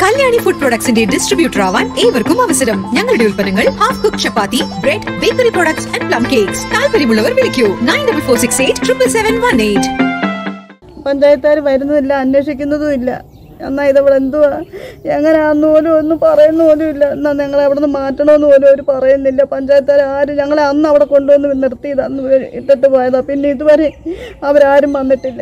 Kalyani food പ്രൊഡക്ട്സിന്റെ distributor ആവാൻ ഏവർക്കും അവസരം ഞങ്ങളുടെ ഉൽപ്പന്നങ്ങൾ half cook chapati bread bakery products and plum cakes താല്പര്യമുള്ളവർ വിളിക്കൂ nine double four six eight triple seven one eight പഞ്ചായത്തുകാർ വരുന്നതില്ല അന്വേഷിക്കുന്നതും ഇല്ല എന്നാ ഇതവിടെ എന്തുവാ എങ്ങനെയാന്ന് പോലും ഒന്നും പറയുന്ന പോലും ഇല്ല എന്നാ ഞങ്ങളെ അവിടെ നിന്ന് മാറ്റണമെന്ന് പോലും അവർ പറയുന്നില്ല പഞ്ചായത്തുകാർ ആരും ഞങ്ങളെ അന്ന് അവിടെ കൊണ്ടുവന്ന് നിർത്തിയതാ അന്ന് വേ- ഇട്ടിട്ട് പോയതാ പിന്നെ ഇതുവരെ അവരാരും വന്നിട്ടില്ല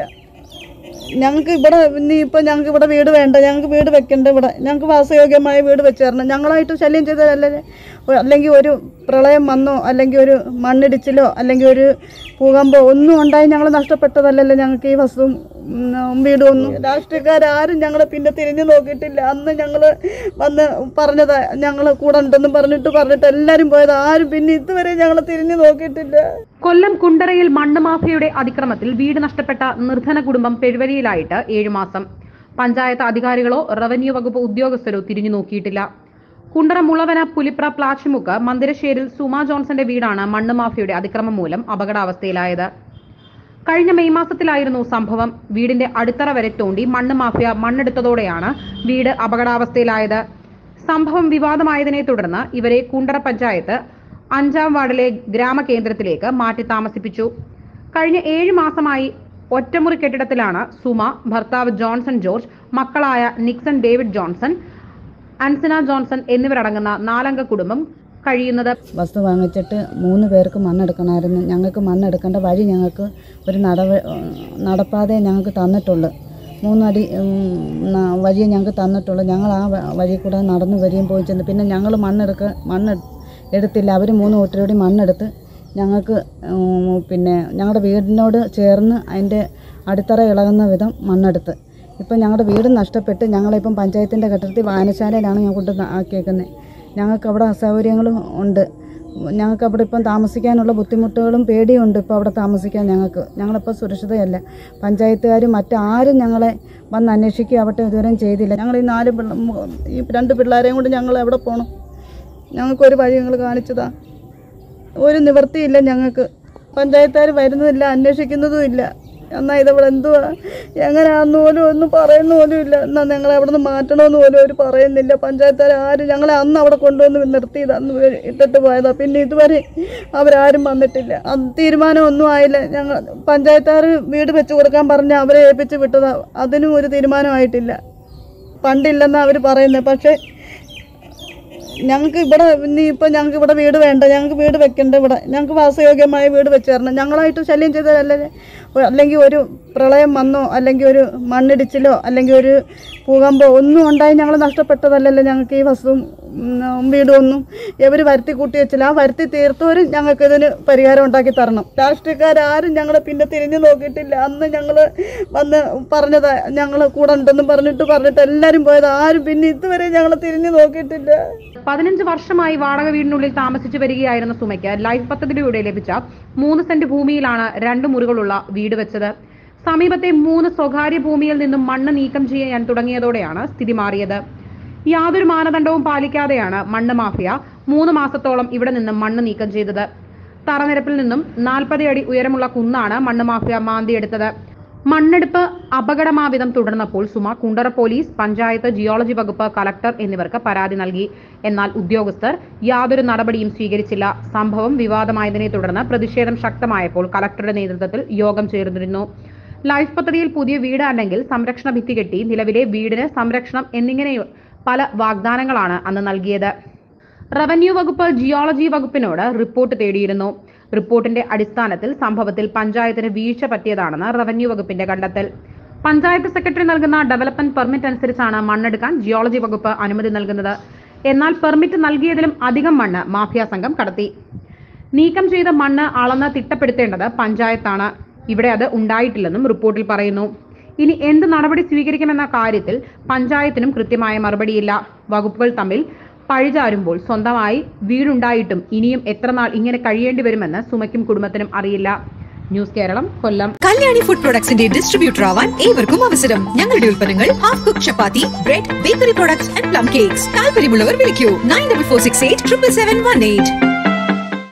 ഞങ്ങൾക്ക് ഇവിടെ ഇനി ഇപ്പം ഞങ്ങൾക്ക് ഇവിടെ വീട് വേണ്ട ഞങ്ങൾക്ക് വീട് വെക്കണ്ട ഇവിടെ ഞങ്ങൾക്ക് വാസയോഗ്യമായ വീട് വെച്ച് തരണം ഞങ്ങളായിട്ട് ശല്യം ചെയ്തതല്ലേ അല്ലെങ്കിൽ ഒരു പ്രളയം വന്നോ അല്ലെങ്കിൽ ഒരു മണ്ണിടിച്ചിലോ അല്ലെങ്കിൽ ഒരു ഭൂകമ്പോ ഒന്നും ഉണ്ടായി ഞങ്ങൾ നഷ്ടപ്പെട്ടതല്ലല്ലോ ഞങ്ങൾക്ക് ഈ വസ്തുവും ഉം, വീടും ഒന്നും രാഷ്ട്രീയക്കാരും ഞങ്ങളെ പിന്നെ തിരിഞ്ഞു നോക്കിയിട്ടില്ല അന്ന് ഞങ്ങൾ വന്ന് പറഞ്ഞതാ ഞങ്ങൾ കൂടെ ഉണ്ടെന്നും പറഞ്ഞിട്ട് പറഞ്ഞിട്ട് എല്ലാവരും പോയത് ആരും പിന്നെ ഇതുവരെ ഞങ്ങളെ തിരിഞ്ഞു നോക്കിയിട്ടില്ല കൊല്ലം കുണ്ടറയിൽ മണ്ണ് മാഫിയയുടെ അതിക്രമത്തിൽ വീട് നഷ്ടപ്പെട്ട നിർധന കുടുംബം പെരുവരിയിലായിട്ട് ഏഴുമാസം പഞ്ചായത്ത് അധികാരികളോ റവന്യൂ വകുപ്പ് ഉദ്യോഗസ്ഥരോ തിരിഞ്ഞു നോക്കിയിട്ടില്ല കുണ്ടറ മുളവന പുലിപ്ര പ്ലാച്ചിമുക്ക് മന്ദിരശ്ശേരിൽ സുമ ജോൺസന്റെ വീടാണ് മണ്ണ് മാഫിയയുടെ അതിക്രമം മൂലം അപകടാവസ്ഥയിലായത് കഴിഞ്ഞ മെയ് മാസത്തിലായിരുന്നു സംഭവം വീടിന്റെ അടിത്തറ വരെ തോണ്ടി മണ്ണ് മാഫിയ മണ്ണെടുത്തതോടെയാണ് വീട് അപകടാവസ്ഥയിലായത് സംഭവം വിവാദമായതിനെ തുടർന്ന് ഇവരെ കുണ്ടറ പഞ്ചായത്ത് അഞ്ചാം വാർഡിലെ ഗ്രാമകേന്ദ്രത്തിലേക്ക് മാറ്റി താമസിപ്പിച്ചു കഴിഞ്ഞ ഏഴ് മാസമായി ഒറ്റമുറി കെട്ടിടത്തിലാണ് സുമ ഭർത്താവ് ജോൺസൺ ജോർജ് മക്കളായ Nixon David Johnson Ansina Johnson എന്നിവരടങ്ങുന്ന നാലംഗ കുടുംബം കഴിയുന്നത് വസ്തു വാങ്ങിച്ചിട്ട് മൂന്ന് പേർക്ക് മണ്ണെടുക്കണമായിരുന്നു ഞങ്ങൾക്ക് മണ്ണെടുക്കേണ്ട വഴി ഞങ്ങൾക്ക് ഒരു നടവ നടപ്പാതെ ഞങ്ങൾക്ക് തന്നിട്ടുള്ളൂ മൂന്നടി ഉം, ന- വഴിയെ ഞങ്ങൾക്ക് തന്നിട്ടുള്ളൂ ഞങ്ങൾ ആ വ- വഴി കൂടെ നടന്നു വരികയും പോയി ചെന്ന് പിന്നെ ഞങ്ങൾ മണ്ണെടുക്ക മണ്ണ് എടുത്തില്ല അവർ മൂന്ന് കൂട്ടരോടി മണ്ണെടുത്ത് ഞങ്ങൾക്ക് ഉം, പിന്നെ ഞങ്ങളുടെ വീടിനോട് ചേർന്ന് അതിൻ്റെ അടിത്തറ ഇളകുന്ന വിധം മണ്ണെടുത്ത് ഇപ്പം ഞങ്ങളുടെ വീട് നഷ്ടപ്പെട്ട് ഞങ്ങളിപ്പം പഞ്ചായത്തിൻ്റെ ഘട്ടത്തിൽ വായനശാലയിലാണ് ഞാൻ കൊണ്ട് ആക്കിയേക്കുന്നത് ഞങ്ങൾക്ക് അവിടെ അസൗകര്യങ്ങളും ഉണ്ട് ഞങ്ങൾക്ക് അവിടെ ഇപ്പം താമസിക്കാനുള്ള ബുദ്ധിമുട്ടുകളും പേടിയുണ്ട് ഇപ്പോൾ അവിടെ താമസിക്കാൻ ഞങ്ങൾക്ക് ഞങ്ങളിപ്പോൾ സുരക്ഷിതയല്ല പഞ്ചായത്തുകാരും മറ്റാരും ഞങ്ങളെ വന്ന് അന്വേഷിക്കുക അവിടെ ഇതുവരെയും ചെയ്തില്ല ഞങ്ങൾ ഈ നാല് പിള്ള മു- ഈ രണ്ട് പിള്ളേരെയും കൊണ്ട് ഞങ്ങൾ എവിടെ പോകണം ഞങ്ങൾക്കൊരു വഴി ഞങ്ങൾ കാണിച്ചതാ ഒരു നിവൃത്തിയില്ല ഞങ്ങൾക്ക് പഞ്ചായത്തുകാർ വരുന്നതില്ല അന്വേഷിക്കുന്നതും ഇല്ല എന്നാൽ ഇതവിടെ എന്തുവാ എങ്ങനെയാന്ന് പോലും ഒന്നും പറയുന്ന പോലും ഇല്ല എന്നാൽ ഞങ്ങളെ അവിടെ നിന്ന് മാറ്റണമെന്ന് പോലും അവർ പറയുന്നില്ല പഞ്ചായത്തുകാർ ആരും ഞങ്ങളെ അന്ന് അവിടെ കൊണ്ടുവന്ന് നിർത്തിയതാ അന്ന് വേ- ഇട്ടിട്ട് പോയതാ പിന്നെ ഇതുവരെ അവരാരും വന്നിട്ടില്ല അത് തീരുമാനം ഒന്നും ആയില്ല ഞങ്ങൾ പഞ്ചായത്തുകാർ വീട് വെച്ച് കൊടുക്കാൻ പറഞ്ഞ് അവരെ ഏൽപ്പിച്ച് വിട്ടതാ അതിനും ഒരു തീരുമാനമായിട്ടില്ല പണ്ടില്ലെന്നാണ് അവർ പറയുന്നത് പക്ഷേ ഞങ്ങൾക്ക് ഇവിടെ ഇനി ഇപ്പം ഞങ്ങൾക്ക് ഇവിടെ വീട് വേണ്ട ഞങ്ങൾക്ക് വീട് വെക്കണ്ട ഇവിടെ ഞങ്ങൾക്ക് വാസയോഗ്യമായ വീട് വെച്ച് തരണം ഞങ്ങളായിട്ട് ശല്യം ചെയ്തതല്ലേ അല്ലെങ്കിൽ ഒരു പ്രളയം വന്നോ അല്ലെങ്കിൽ ഒരു മണ്ണിടിച്ചിലോ അല്ലെങ്കിൽ ഒരു ഭൂകമ്പോ ഒന്നും ഉണ്ടായി ഞങ്ങൾ നഷ്ടപ്പെട്ടതല്ലല്ലോ ഞങ്ങൾക്ക് ഈ വസ്തുവും ഉം, വീടും ഒന്നും ഇവർ വരുത്തി കൂട്ടി വെച്ചില്ല ആ വരുത്തി തീർത്തവരും ഞങ്ങൾക്ക് ഇതിന് പരിഹാരം ഉണ്ടാക്കി തരണം രാഷ്ട്രീയക്കാരും ഞങ്ങളെ പിന്നെ തിരിഞ്ഞു നോക്കിയിട്ടില്ല അന്ന് ഞങ്ങൾ വന്ന് പറഞ്ഞതാ ഞങ്ങൾ കൂടെ ഉണ്ടെന്നും പറഞ്ഞിട്ട് പറഞ്ഞിട്ട് എല്ലാവരും പോയത് ആരും പിന്നെ ഇതുവരെ ഞങ്ങളെ തിരിഞ്ഞു നോക്കിയിട്ടില്ല പതിനഞ്ച് വർഷമായി വാടക വീടിനുള്ളിൽ താമസിച്ചു വരികയായിരുന്ന സുമയ്ക്ക് ലൈഫ് പദ്ധതിയിലൂടെ ലഭിച്ച മൂന്ന് സെന്റ് ഭൂമിയിലാണ് രണ്ട് മുറികളുള്ള വീട് വെച്ചത് സമീപത്തെ മൂന്ന് സ്വകാര്യ ഭൂമിയിൽ നിന്നും മണ്ണ് നീക്കം ചെയ്യാൻ തുടങ്ങിയതോടെയാണ് സ്ഥിതി മാറിയത് യാതൊരു മാനദണ്ഡവും പാലിക്കാതെയാണ് മണ്ണ് മാഫിയ മൂന്ന് മാസത്തോളം ഇവിടെ നിന്നും മണ്ണ് നീക്കം ചെയ്തത് തറനിരപ്പിൽ നിന്നും നാൽപ്പത് അടി ഉയരമുള്ള കുന്നാണ് മണ്ണ് മാഫിയ മാന്തിയെടുത്തത് മണ്ണെടുപ്പ് അപകടമാവിധം തുടർന്നപ്പോൾ സുമ കുണ്ടറ പോലീസ് പഞ്ചായത്ത് ജിയോളജി വകുപ്പ് കലക്ടർ എന്നിവർക്ക് പരാതി നൽകി എന്നാൽ ഉദ്യോഗസ്ഥർ യാതൊരു നടപടിയും സ്വീകരിച്ചില്ല സംഭവം വിവാദമായതിനെ തുടർന്ന് പ്രതിഷേധം ശക്തമായപ്പോൾ കലക്ടറുടെ നേതൃത്വത്തിൽ യോഗം ചേർന്നിരുന്നു ലൈഫ് പദ്ധതിയിൽ പുതിയ വീട് അല്ലെങ്കിൽ സംരക്ഷണ ഭിത്തി കെട്ടി നിലവിലെ വീടിന് സംരക്ഷണം എന്നിങ്ങനെ പല വാഗ്ദാനങ്ങളാണ് അന്ന് നൽകിയത് റവന്യൂ വകുപ്പ് ജിയോളജി വകുപ്പിനോട് റിപ്പോർട്ട് തേടിയിരുന്നു റിപ്പോർട്ടിന്റെ അടിസ്ഥാനത്തിൽ സംഭവത്തിൽ പഞ്ചായത്തിന് വീഴ്ച പറ്റിയതാണെന്ന് റവന്യൂ വകുപ്പിന്റെ കണ്ടെത്തൽ പഞ്ചായത്ത് സെക്രട്ടറി നൽകുന്ന ഡെവലപ്മെന്റ് പെർമിറ്റ് അനുസരിച്ചാണ് മണ്ണെടുക്കാൻ ജിയോളജി വകുപ്പ് അനുമതി നൽകുന്നത് എന്നാൽ പെർമിറ്റ് നൽകിയതിലും അധികം മണ്ണ് മാഫിയ സംഘം കടത്തി നീക്കം ചെയ്ത മണ്ണ് അളന്ന് തിട്ടപ്പെടുത്തേണ്ടത് പഞ്ചായത്താണ് ഇവിടെ അത് ഉണ്ടായിട്ടില്ലെന്നും റിപ്പോർട്ടിൽ പറയുന്നു ഇനി എന്ത് നടപടി സ്വീകരിക്കുമെന്ന കാര്യത്തിൽ പഞ്ചായത്തിനും കൃത്യമായ മറുപടിയില്ല വകുപ്പുകൾ തമ്മിൽ പഴിചാരുമ്പോൾ സ്വന്തമായി വീടുണ്ടായിട്ടും ഇനിയും എത്ര നാൾ ഇങ്ങനെ കഴിയേണ്ടി വരുമെന്ന് സുമയ്ക്കും കുടുംബത്തിനും അറിയില്ല ന്യൂസ് കേരളം കൊല്ലം കല്യാണി ഫുഡ് പ്രൊഡക്ട്സിന്റെ ഡിസ്ട്രിബ്യൂട്ടർ ആവാൻ ഏവർക്കും അവസരം ഞങ്ങളുടെ ഉൽപ്പന്നങ്ങൾ half cook chapati bread bakery products and plum cakes താല്പര്യമുള്ളവർ വിളിക്കൂ nine double four six eight triple seven one eight